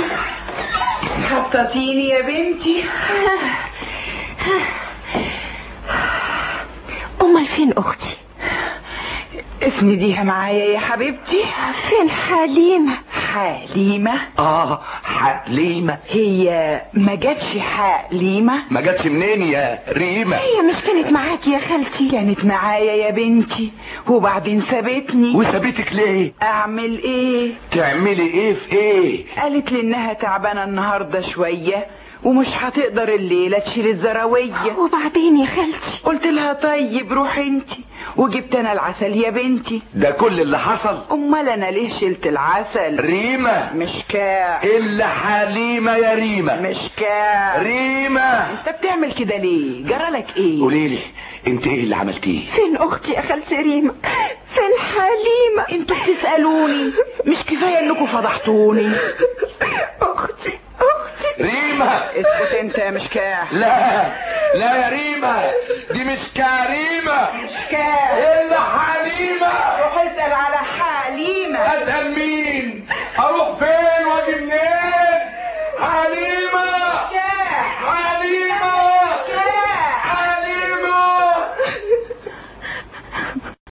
حطتيني يا بنتي امال فين اختي اسنديها معايا يا حبيبتي فين حليمة حليمة اه حليمة هي ما جاتش حليمة ما جاتش منين يا ريمة هي مش كانت معاكي يا خالتي كانت معايا يا بنتي وبعدين سابتني وسابتك ليه اعمل ايه تعملي ايه في ايه قالت لي انها تعبانة النهاردة شوية ومش هتقدر الليلة تشيل الزراوية وبعدين يا خالتي قلت لها طيب روح انتي وجبت انا العسل يا بنتي ده كل اللي حصل امال انا ليه شلت العسل ريمة مش كاع الا حليمة يا ريمة مش كاع ريمة انت بتعمل كده ليه جرالك ايه قوليلي انت ايه اللي عملتيه فين اختي يا خالتي ريمة فين حليمة انتوا بتسألوني مش كفاية انكم فضحتوني اختي اختي ريمة اسكت انت يا مشكاح لا لا يا ريمة دي مش كريمة مشكاح الا حليمة روح اسأل على حليمة اسأل مين اروح فين واجي منين حليمة